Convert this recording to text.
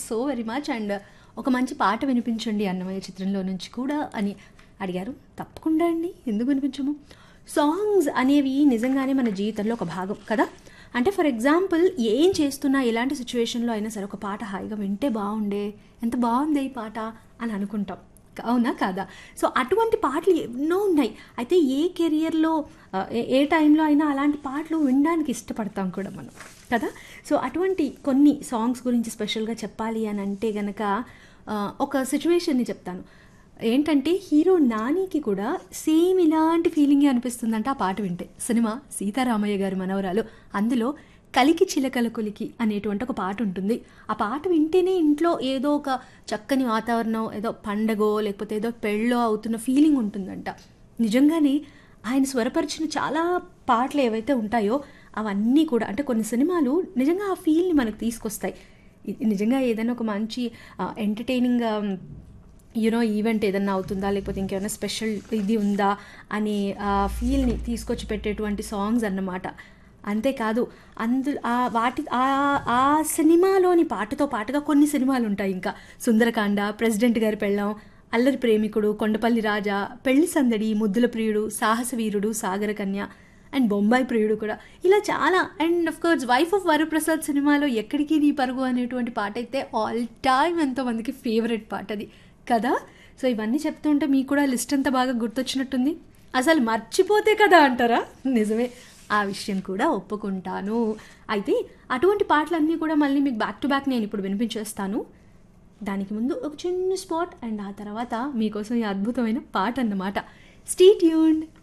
so very much and ఒక మంచి పాట వినిపించండి అన్నమయ్య చిత్రంలో నుంచి కూడా అని అడిగారు తప్పకుండా అండి ఎందుకు వినిపించము సాంగ్స్ అనేవి నిజంగానే మన జీవితంలో ఒక భాగం కదా అంటే ఫర్ ఎగ్జాంపుల్ ఏం చేస్తున్నా ఎలాంటి సిచ్యువేషన్లో అయినా సరే ఒక పాట హాయిగా వింటే బాగుండే ఎంత బాగుంది ఈ పాట అని అనుకుంటాం అవునా కాదా సో అటువంటి పాటలు ఎన్నో ఉన్నాయి అయితే ఏ కెరియర్లో ఆ, ఏ- ఏ టైంలో అయినా అలాంటి పాటలు వినడానికి ఇష్టపడతాం కూడా మనం కదా సో అటువంటి కొన్ని సాంగ్స్ గురించి స్పెషల్గా చెప్పాలి అని అంటే గనక ఆ, ఒక సిచ్యువేషన్ని చెప్తాను ఏంటంటే హీరో నానికి కూడా సేమ్ ఇలాంటి ఫీలింగే అనిపిస్తుందంట ఆ పాట వింటే సినిమా సీతారామయ్య గారి మనవరాలు అందులో కలికి చిలకల కొలికి అనేటువంటి ఒక పాట ఉంటుంది ఆ పాట వింటేనే ఇంట్లో ఏదో ఒక చక్కని వాతావరణం ఏదో పండగో లేకపోతే ఏదో పెళ్ళో అవుతున్న ఫీలింగ్ ఉంటుందంట నిజంగానే ఆయన స్వరపరిచిన చాలా పాటలు ఏవైతే ఉంటాయో అవన్నీ కూడా అంటే కొన్ని సినిమాలు నిజంగా ఆ ఫీల్ని మనకు తీసుకొస్తాయి ఇది నిజంగా ఏదైనా ఒక మంచి ఎంటర్టైనింగ్ యూనో ఈవెంట్ ఏదన్నా అవుతుందా లేకపోతే ఇంకేమైనా స్పెషల్ ఇది ఉందా అనే ఆ ఫీల్ని తీసుకొచ్చి పెట్టేటువంటి సాంగ్స్ అన్నమాట అంతేకాదు అందు ఆ వాటి ఆ ఆ సినిమాలోని పాటతో పాటుగా కొన్ని సినిమాలు ఉంటాయి ఇంకా సుందరకాండ ప్రెసిడెంట్ గారి పెళ్ళాం అల్లరి ప్రేమికుడు కొండపల్లి రాజా పెళ్లి సందడి ముద్దుల ప్రియుడు సాహస వీరుడు సాగర కన్య అండ్ బొంబాయి ప్రియుడు కూడా ఇలా చాలా and of course wife of Varaprasad సినిమాలో ఎక్కడికి నీ పరుగు అనేటువంటి పాట అయితే ఆల్ టైమ్ ఎంతో మందికి ఫేవరెట్ పాట అది కదా సో ఇవన్నీ చెప్తుంటే మీకు కూడా లిస్ట్ అంతా బాగా గుర్తొచ్చినట్టుంది అసలు మర్చిపోతే కదా అంటారా నిజమే ఆ విషయం కూడా ఒప్పుకుంటాను అయితే అటువంటి పాటలన్నీ కూడా మళ్ళీ మీకు బ్యాక్ టు బ్యాక్ నేను ఇప్పుడు వినిపించేస్తాను దానికి ముందు ఒక చిన్న స్పాట్ అండ్ ఆ తర్వాత మీకోసం ఈ అద్భుతమైన పాట అన్నమాట స్టీ ట్యూన్డ్